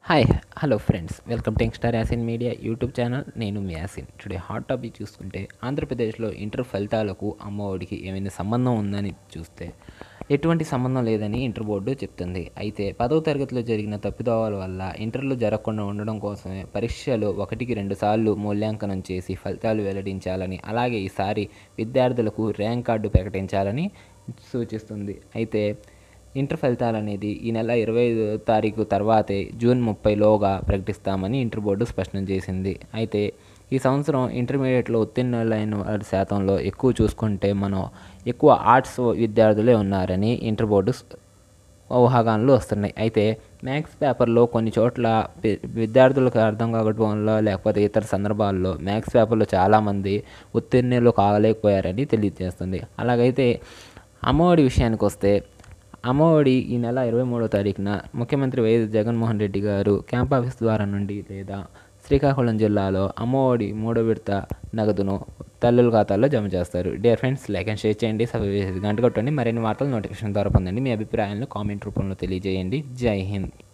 hi hello friends welcome to youngstar Yasin media YouTube channel నేను మీ Yasin today hot topic చూసుకుంటే ఆంధ్రప్రదేశ్లో ఇంటర్ ఫలితాలకు అమ్మఒడికి ఏమైనా సంబంధం ఉందని చూస్తే ఎటువంటి సంబంధం లేదని ఇంటర్ బోర్డు చెప్తుంది అయితే పదవ తరగతిలో జరిగిన తప్పిదోవల వల్ల ఇంటర్లు జరగకుండా ఉండడం కోసమే పరీక్షలు ఒకటికి రెండు సార్లు మూల్యాంకనం చేసి ఫలితాలు వెల్లడించాలని అలాగే ఈసారి విద్యార్థులకు ర్యాంక్ కార్డు ప్రకటించాలని సూచిస్తుంది అయితే ఇంటర్ ఫలితాలు అనేది ఈ నెల ఇరవై ఐదు తారీఖు తర్వాతే జూన్ ముప్పైలోగా ప్రకటిస్తామని ఇంటర్ బోర్డు స్పష్టం చేసింది అయితే ఈ సంవత్సరం ఇంటర్మీడియట్లో ఉత్తీర్ణులైన వారి శాతంలో ఎక్కువ చూసుకుంటే మనం ఎక్కువ ఆర్ట్స్ విద్యార్థులే ఉన్నారని ఇంటర్ బోర్డు స్- ఊహాగానాలు వస్తున్నాయి అయితే మ్యాథ్స్ పేపర్లో కొన్ని చోట్ల వి- విద్యార్థులకు అర్థం కాకపోవడంలో లేకపోతే ఇతర సందర్భాల్లో మ్యాథ్స్ పేపర్లో చాలామంది ఉత్తీర్ణులు కాలేకపోయారని తెలియజేస్తుంది అలాగైతే అమ్మఒడి విషయానికి వస్తే అమ్మఒడి ఈ నెల ఇరవై మూడో తారీఖున ముఖ్యమంత్రి వైఎస్ జగన్మోహన్ రెడ్డి గారు క్యాంప్ ఆఫీస్ ద్వారా నుండి లేదా శ్రీకాకుళం జిల్లాలో అమ్మఒడి మూడో విడత నగదును తల్లుల ఖాతాల్లో జమ చేస్తారు dear friends like and share చేయండి సబ్స్క్రైబ్ చేసి గంట కొట్టండి మరిన్ని వార్తలు నోటిఫికేషన్ ద్వారా పొందండి మీ అభిప్రాయాలను కామెంట్ రూపంలో తెలియజేయండి జై హింద్